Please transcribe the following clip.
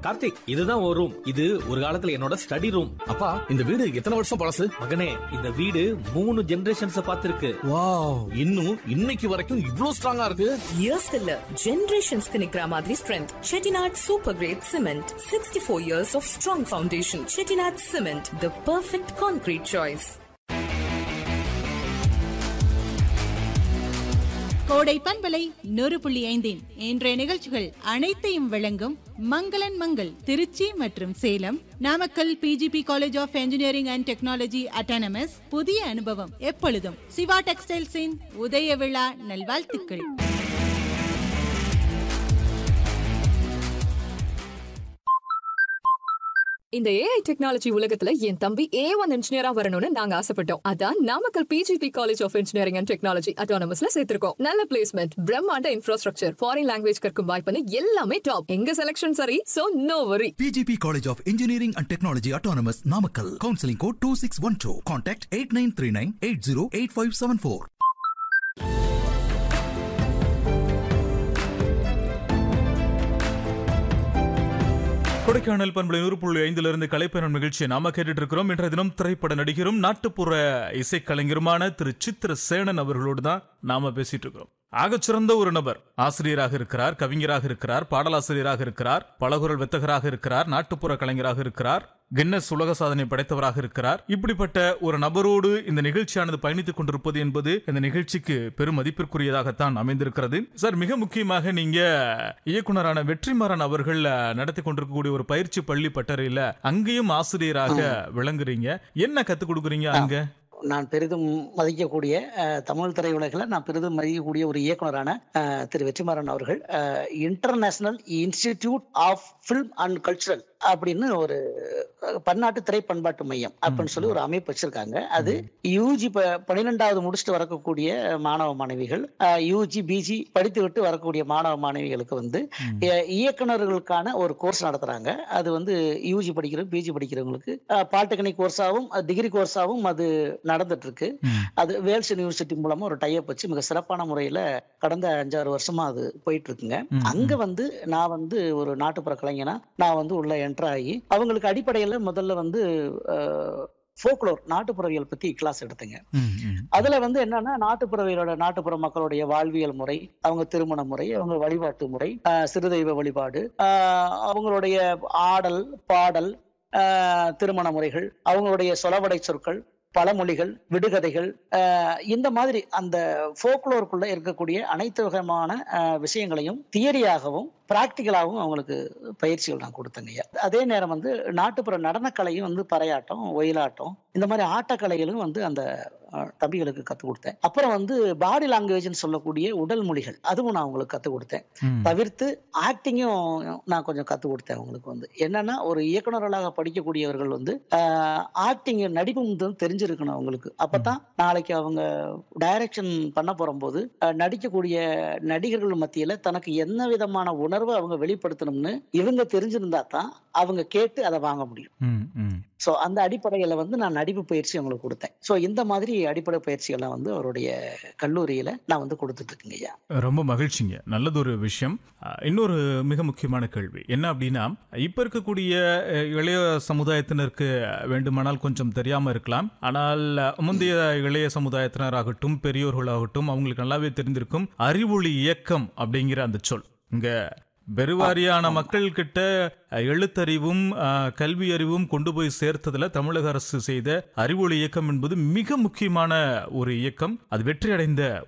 கார்த்திக் இதுதான் ஒரு ரூம் இது ஒரு காலத்துல என்னோட ஸ்டடி ரூம் அப்பா இந்த வீடு எத்தனை வருஷம் பழசு மகனே இந்த வீடு மூணு ஜெனரேஷன்ஸ் பார்த்திருக்கு வாவ் இன்னும் இன்னைக்கு வரைக்கும் இவ்ளோ ஸ்ட்ராங்கா இருக்கு இயர்ஸ்க்கு இல்ல ஜெனரேஷன்ஸ்க்கு நிக்கிற மாதிரி strength Chettinad super grade cement sixty four years of strong foundation Chettinad cement the perfect concrete choice Kodai பண்பலை நூறு புள்ளி ஐந்தின் இன்றைய நிகழ்ச்சிகள் அனைத்தையும் வழங்கும் மங்களன் மங்கள் திருச்சி மற்றும் Salem Namakkal PGP college of engineering and technology autonomous புதிய அனுபவம் எப்பொழுதும் சிவா டெக்ஸ்டைல்ஸின் உதய விழா நல்வாழ்த்துக்கள் இந்த ஏஐ டெக்னாலஜி உலகத்துல என் தம்பி ஏ ஒன் இன்ஜினியரா வரணும்னு நாங்க ஆசைப்பட்டோம் அதான் Namakkal PGP college of engineering and technology அட்டானமஸ்ல சேர்த்திருக்கோம் நல்ல பிளேஸ்மெண்ட் பிரம்மாண்ட இன்ஃப்ராஸ்ட்ரக்சர் ஃபாரின் லாங்குவேஜ் கற்கும் வாய்ப்புன்னு எல்லாமே டாப் எங்க செலக்ஷன் சரி so no worry PGP College of Engineering and Technology Autonomous Namakkal. Counseling code 2612. Contact 8939 808574. Kodaikanal பண்பலை நூறு புள்ளி ஐந்திலிருந்து கலைப்பயணம் நிகழ்ச்சியை நாம கேட்டுட்டு இருக்கிறோம் இன்றைய தினம் திரைப்பட நடிகரும் நாட்டுப்புற இசைக்கலைஞருமான திரு சித்திர சேனன் அவர்களோடு தான் நாம பேசிட்டு இருக்கிறோம் ஆகச்சிறந்த ஒரு நபர் ஆசிரியராக இருக்கிறார் கவிஞராக இருக்கிறார் பாடலாசிரியராக இருக்கிறார் பலகுரல் வித்தகராக இருக்கிறார் நாட்டுப்புற கலைஞராக இருக்கிறார் கின்னஸ் உலக சாதனை படைத்தவராக இருக்கிறார் இப்படிப்பட்ட ஒரு நபரோடு இந்த நிகழ்ச்சியானது பயணித்துக் கொண்டிருப்பது என்பது இந்த நிகழ்ச்சிக்கு பெரும் மதிப்பிற்குரியதாகத்தான் அமைந்திருக்கிறது சார் மிக முக்கியமாக நீங்க இயக்குனரான வெற்றிமாறன் அவர்கள் அஹ், நடத்தி கொண்டிருக்கக்கூடிய ஒரு பயிற்சி பள்ளி பட்டறையில அங்கேயும் ஆசிரியராக விளங்குறீங்க என்ன கத்துக் கொடுக்குறீங்க அங்க நான் பெரிதும் மதிக்கக்கூடிய அஹ், தமிழ் திரையுலகில் நான் பெரிதும் மதிக்கக்கூடிய ஒரு இயக்குனரான அஹ், திரு வெற்றிமாறன் அவர்கள் international institute of film and cultural அப்படின்னு ஒரு அஹ், பன்னாட்டு திரை பண்பாட்டு மையம் அப்படின்னு சொல்லி ஒரு அமைப்பு வச்சிருக்காங்க அது யூஜி பன்னிரெண்டாவது முடிச்சுட்டு வரக்கூடிய மாணவ மாணவிகள் யூஜி பிஜி படித்து விட்டு வரக்கூடிய மாணவ மாணவிகளுக்கு வந்து அஹ், இயக்குனர்களுக்கான ஒரு கோர்ஸ் நடத்துறாங்க அது வந்து யூஜி படிக்கிற பிஜி படிக்கிறவங்களுக்கு பாலிடெக்னிக் கோர்ஸாகவும் டிகிரி கோர்ஸாகவும் அது நடந்துட்டு இருக்கு அது வேல்ஸ் யூனிவர்சிட்டி மூலமா ஒரு டைப் வச்சு மிக சிறப்பான முறையில கடந்த அஞ்சாறு வருஷமா அது போயிட்டு இருக்குங்க அங்க வந்து நான் வந்து ஒரு நாட்டுப்புற கலைஞனா நான் வந்து உள்ள என்டர் ஆகி அவங்களுக்கு அடிப்படையில முதல்ல வந்து ஃபோக்லோர் நாட்டுப்புறவியல் பத்தி கிளாஸ் எடுத்தேங்க அதுல வந்து என்னன்னா நாட்டுப்புறவியலோட நாட்டுப்புற மக்களுடைய வாழ்வியல் முறை அவங்க திருமண முறை அவங்க வழிபாட்டு முறை ஆஹ் சிறுதெய்வ வழிபாடு ஆஹ் அவங்களுடைய ஆடல் பாடல் ஆஹ் திருமண முறைகள் அவங்களுடைய சொலவடை சொற்கள் பழமொழிகள் விடுகதைகள் ஆஹ் இந்த மாதிரி அந்த ஃபோக்லோருக்குள்ள இருக்கக்கூடிய அனைத்து விதமான ஆஹ் விஷயங்களையும் தியரியாகவும் பிராக்டிக்கலாகவும் அவங்களுக்கு பயிற்சிகள் நான் கொடுத்தேங்க ஐயா. அதே நேரம் வந்து நாட்டுப்புற நடனக்கலையும் வந்து பறையாட்டம் ஒயிலாட்டம் இந்த மாதிரி ஆட்டக்கலைகளும் வந்து அந்த ஆஹ், தம்பிகளுக்கு கற்றுக் கொடுத்தேன் அப்புறம் வந்து பாடி லாங்குவேஜ்னு சொல்லக்கூடிய உடல் மொழிகள் அதுவும் நான் அவங்களுக்கு கற்றுக் கொடுத்தேன் தவிர்த்து ஆக்டிங்கும் நான் கொஞ்சம் கற்றுக் கொடுத்தேன் அவங்களுக்கு வந்து என்னன்னா ஒரு இயக்குனர்களாக படிக்கக்கூடியவர்கள் வந்து ஆக்டிங் நடிப்பு வந்து தெரிஞ்சிருக்கணும் அவங்களுக்கு அப்பதான் நாளைக்கு அவங்க டைரக்ஷன் பண்ண போகும்போது அஹ், நடிக்கக்கூடிய நடிகர்கள் மத்தியில தனக்கு என்ன விதமான உணர்வை அவங்க வெளிப்படுத்தணும்னு இவங்க தெரிஞ்சிருந்தா தான் அவங்க கேட்டு அதை வாங்க முடியும் ஸோ அந்த அடிப்படையில வந்து நான் நடிப்பு பயிற்சி அவங்களுக்கு கொடுத்தேன் ஸோ இந்த மாதிரி அடிப்படை பயிற்சிகள்லாம் வந்து அவருடைய கல்லூரியில நான் வந்து கொடுத்துட்டு இருக்கேங்க ஐயா ரொம்ப மகிழ்ச்சிங்க நல்லதொரு விஷயம் அஹ், இன்னொரு மிக முக்கியமான கேள்வி என்ன அப்படின்னா இப்ப இருக்கக்கூடிய அஹ், இளைய சமுதாயத்தினருக்கு வேண்டுமானால் கொஞ்சம் தெரியாம இருக்கலாம் ஆனால் அஹ், முந்தைய இளைய சமுதாயத்தினராகட்டும் பெரியோர்களாகட்டும் அவங்களுக்கு நல்லாவே தெரிந்திருக்கும் அறிவொளி இயக்கம் அப்படிங்கிற அந்த சொல் இங்க பெருவாரியான மக்கள் கிட்ட அஹ், எழுத்தறிவும் அஹ், கல்வி அறிவும் கொண்டு போய் சேர்த்ததுல தமிழக அரசு செய்த அறிவொளி இயக்கம் என்பது மிக முக்கியமான ஒரு இயக்கம் அது வெற்றி அடைந்த